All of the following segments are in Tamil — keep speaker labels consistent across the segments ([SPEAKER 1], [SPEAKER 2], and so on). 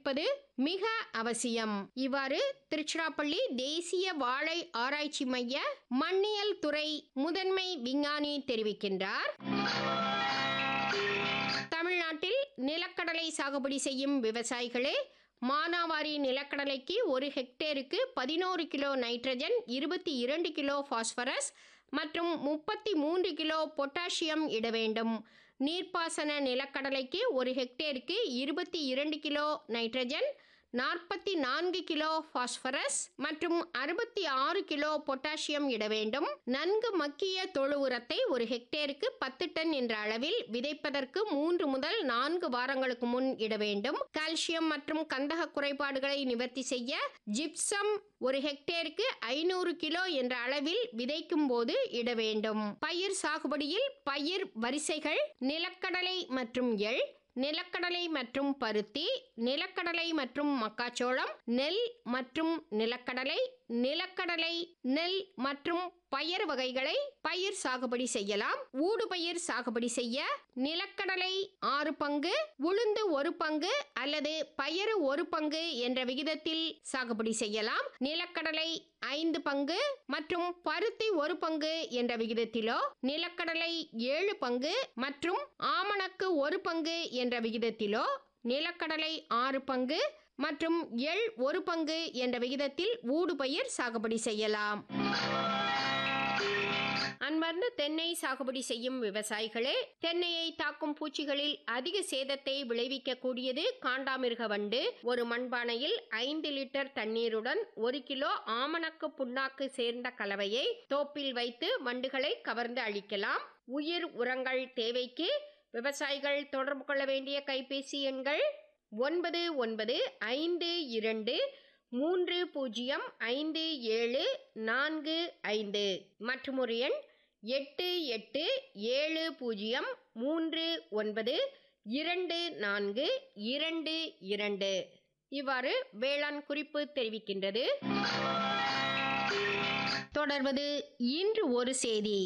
[SPEAKER 1] கடைபிடிப்பது மிக அவசியம் இவ்வாறு திருச்சிராப்பள்ளி தேசிய வாழை ஆராய்ச்சி மைய மண்ணியல் துறை முதன்மை விஞ்ஞானி தெரிவிக்கின்றார் தமிழ்நாட்டில் நிலக்கடலை சாகுபடி செய்யும் விவசாயிகளே மானாவாரி நிலக்கடலைக்கு ஒரு ஹெக்டேருக்கு பதினோரு கிலோ நைட்ரஜன் இருபத்தி இரண்டு கிலோ பாஸ்பரஸ் மற்றும் முப்பத்தி மூன்று கிலோ பொட்டாசியம் இட வேண்டும் நீர்ப்பாசன நிலக்கடலைக்கு ஒரு ஹெக்டேருக்கு இருபத்தி இரண்டு கிலோ நைட்ரஜன் நாற்பத்தி நான்கு கிலோ பாஸ்பரஸ் மற்றும் அறுபத்தி ஆறு கிலோ பொட்டாசியம் இட வேண்டும் நன்கு மக்கிய தொழு உரத்தை ஒரு ஹெக்டேருக்கு பத்து டன் என்ற அளவில் விதைப்பதற்கு மூன்று முதல் நான்கு வாரங்களுக்கு முன் இட வேண்டும் கால்சியம் மற்றும் கந்தக குறைபாடுகளை நிவர்த்தி செய்ய ஜிப்சம் ஒரு ஹெக்டேருக்கு ஐநூறு கிலோ என்ற அளவில் விதைக்கும் போது இட வேண்டும் பயிர் சாகுபடியில் பயிர் வரிசைகள் நிலக்கடலை மற்றும் எள் நிலக்கடலை மற்றும் பருத்தி நிலக்கடலை மற்றும் மக்காச்சோளம் நெல் மற்றும் நிலக்கடலை நிலக்கடலை நெல் மற்றும் பயறு வகைகளை பயிர் சாகுபடி செய்யலாம் ஊடுபயிர் சாகுபடி செய்ய நிலக்கடலை ஆறு பங்கு உளுந்து ஒரு பங்கு அல்லது பயறு ஒரு பங்கு என்ற விகிதத்தில் சாகுபடி செய்யலாம் நிலக்கடலை ஐந்து பங்கு மற்றும் பருத்தி ஒரு பங்கு என்ற விகிதத்திலோ நிலக்கடலை ஏழு பங்கு மற்றும் ஆமணக்கு ஒரு பங்கு என்ற விகிதத்திலோ நிலக்கடலை ஆறு பங்கு மற்றும் எள் ஒரு பங்கு என்ற விகிதத்தில் ஊடுபயிர் சாகுபடி செய்யலாம் அன்பார்ந்த தென்னை சாகுபடி செய்யும் விவசாயிகளே தென்னையை தாக்கும் பூச்சிகளில் அதிக சேதத்தை விளைவிக்கக்கூடியது காண்டாமிருக வண்டு ஒரு மண்பானையில் ஐந்து லிட்டர் தண்ணீருடன் ஒரு கிலோ ஆமணக்கு புண்ணாக்கு சேர்ந்த கலவையை தோப்பில் வைத்து வண்டுகளை கவர்ந்து அழிக்கலாம் உயிர் உரங்கள் தேவைக்கு விவசாயிகள் தொடர்பு கொள்ள வேண்டிய கைபேசி எண்கள் ஒன்பது ஒன்பது ஐந்து இரண்டு மூன்று பூஜ்ஜியம் ஐந்து ஏழு நான்கு ஐந்து மற்றும் ஒரு எண் எட்டு எட்டு ஏழு பூஜ்ஜியம் மூன்று ஒன்பது இரண்டு நான்கு இரண்டு இரண்டு இவ்வாறு வேளாண் குறிப்பு தெரிவிக்கின்றது தொடர்வது இன்று ஒரு செய்தி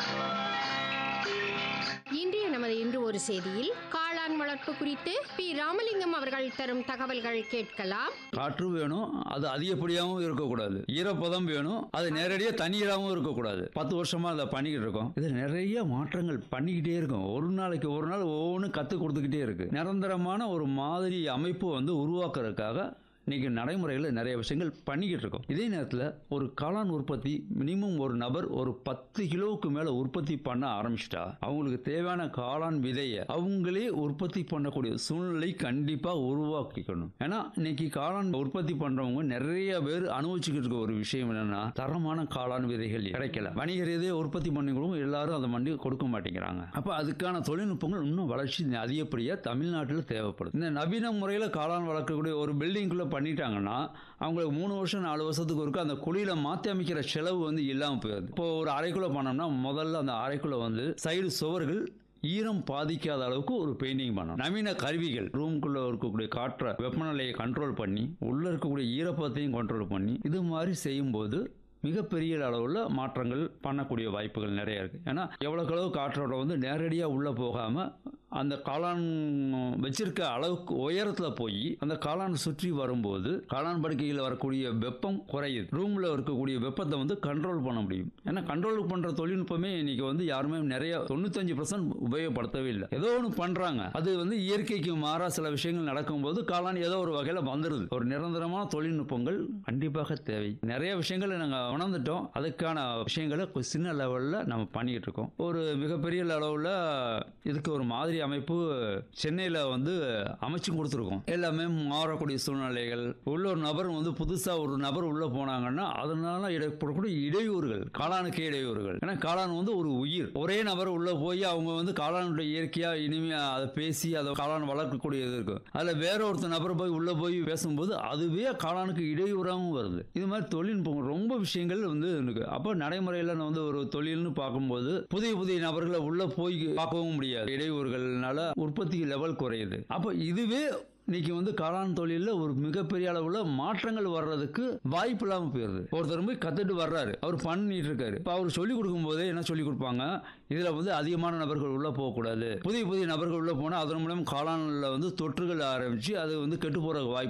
[SPEAKER 1] இன்றைய நமது இன்று ஒரு செய்தியில் காளான் வளர்ப்பு குறித்து பி ராமலிங்கம் அவர்கள் தரும் தகவல்கள் கேட்கலாம்
[SPEAKER 2] காற்று வேணும் அது அதிகப்படியாகவும் இருக்கக்கூடாது ஈரப்பதம் வேணும் அது நேரடியாக தண்ணீராகவும் இருக்கக்கூடாது பத்து வருஷமா அதை பண்ணிக்கிட்டு இருக்கோம் இது நிறைய மாற்றங்கள் பண்ணிக்கிட்டே இருக்கும் ஒரு நாளைக்கு ஒரு நாள் ஒவ்வொன்றும் கற்றுக் கொடுத்துக்கிட்டே இருக்கு நிரந்தரமான ஒரு மாதிரி அமைப்பு வந்து உருவாக்குறதுக்காக இன்னைக்கு நடைமுறையில் நிறைய விஷயங்கள் பண்ணிக்கிட்டு இருக்கோம் இதே நேரத்தில் ஒரு காளான் உற்பத்தி மினிமம் ஒரு நபர் ஒரு பத்து கிலோவுக்கு மேலே உற்பத்தி பண்ண ஆரம்பிச்சிட்டா அவங்களுக்கு தேவையான காளான் விதையை அவங்களே உற்பத்தி பண்ணக்கூடிய சூழ்நிலை கண்டிப்பாக உருவாக்கிக்கணும் ஏன்னா இன்னைக்கு காளான் உற்பத்தி பண்ணுறவங்க நிறைய பேர் அனுபவிச்சுக்கிட்டு இருக்க ஒரு விஷயம் என்னன்னா தரமான காளான் விதைகள் கிடைக்கல வணிக ரீதியாக உற்பத்தி பண்ணி கொடுக்கும் எல்லாரும் அதை மண்டி கொடுக்க மாட்டேங்கிறாங்க அப்போ அதுக்கான தொழில்நுட்பங்கள் இன்னும் வளர்ச்சி அதிகப்படியாக தமிழ்நாட்டில் தேவைப்படுது இந்த நவீன முறையில் காளான் வளர்க்கக்கூடிய ஒரு பில்டிங்குள்ளே பண்ணிட்டாங்கன்னா அவங்களுக்கு மூணு வருஷம் நாலு வருஷத்துக்கு ஒருக்க அந்த குழியில மாற்றி அமைக்கிற செலவு வந்து இல்லாமல் போயிடுது இப்போ ஒரு அறைக்குள்ளே பண்ணோம்னா முதல்ல அந்த அறைக்குள்ளே வந்து சைடு சுவர்கள் ஈரம் பாதிக்காத அளவுக்கு ஒரு பெயிண்டிங் பண்ணணும் நவீன கருவிகள் ரூம்குள்ளே இருக்கக்கூடிய காற்றை வெப்பநிலையை கண்ட்ரோல் பண்ணி உள்ளே இருக்கக்கூடிய ஈரப்பதத்தையும் கண்ட்ரோல் பண்ணி இது மாதிரி செய்யும்போது மிகப்பெரிய அளவில் மாற்றங்கள் பண்ணக்கூடிய வாய்ப்புகள் நிறைய இருக்குது ஏன்னா எவ்வளோக்கு அளவு காற்றோட்டம் வந்து நேரடியாக உள்ளே போகாமல் அந்த காளான் வச்சிருக்க அளவுக்கு உயரத்தில் போய் அந்த காளான் சுற்றி வரும்போது காளான் படுக்கையில் வரக்கூடிய வெப்பம் குறையுது ரூமில் இருக்கக்கூடிய வெப்பத்தை வந்து கண்ட்ரோல் பண்ண முடியும் ஏன்னா கண்ட்ரோல் பண்ணுற தொழில்நுட்பமே இன்னைக்கு வந்து யாருமே நிறைய தொண்ணூத்தஞ்சு பர்சன்ட் உபயோகப்படுத்தவே இல்லை ஏதோ ஒன்று பண்ணுறாங்க அது வந்து இயற்கைக்கு மாறா சில விஷயங்கள் நடக்கும்போது காளான் ஏதோ ஒரு வகையில் வந்துடுது ஒரு நிரந்தரமான தொழில்நுட்பங்கள் கண்டிப்பாக தேவை நிறைய விஷயங்களை நாங்கள் உணர்ந்துட்டோம் அதுக்கான விஷயங்களை கொ- சின்ன லெவலில் நம்ம பண்ணிக்கிட்டு இருக்கோம் ஒரு மிகப்பெரிய அளவில் இதுக்கு ஒரு மாதிரி அமைப்பு சென்னையில் வந்து அமைச்சு கொடுத்துருக்கோம் எல்லாமே மாறக்கூடிய சூழ்நிலைகள் உள்ள ஒரு நபர் வந்து புதுசாக ஒரு நபர் உள்ளே போனாங்கன்னா அதனால ஏற்படக்கூடிய இடையூறுகள் காளானுக்கே இடையூறுகள் ஏன்னா காளான் வந்து ஒரு உயிர் ஒரே நபர் உள்ளே போய் அவங்க வந்து காளானுடைய இயற்கையாக இனிமையாக அதை பேசி அதை காளான் வளர்க்கக்கூடியது இருக்கும் அதில் வேற ஒருத்தர் நபர் போய் உள்ளே போய் பேசும்போது அதுவே காளானுக்கு இடையூறாகவும் வருது இது மாதிரி தொழில்நுட்பம் ரொம்ப விஷயங்கள் வந்து இருக்கு அப்போ நடைமுறையில் வந்து ஒரு தொழில்னு பார்க்கும்போது புதிய புதிய நபர்களை உள்ள போய் பார்க்கவும் முடியாது இடையூறுகள்னால உற்பத்தி லெவல் குறையுது அப்போ இதுவே இன்னைக்கு வந்து காளான் தொழிலில் ஒரு மிகப்பெரிய அளவில் மாற்றங்கள் வர்றதுக்கு வாய்ப்பு இல்லாமல் போயிடுது ஒருத்தர் போய் கற்றுட்டு வர்றாரு அவர் பண்ணிட்டு இருக்காரு இப்போ அவர் சொல்லிக் கொடுக்கும்போதே என்ன சொல்லிக் கொடுப்பாங்க இதில் வந்து அதிகமான நபர்கள் உள்ளே போகக்கூடாது புதிய புதிய நபர்கள் உள்ளே போனால் அதன் மூலம் காளானில் வந்து தொற்றுகள் ஆரம்பித்து அது வந்து கெட்டு போகிற வாய்ப்பு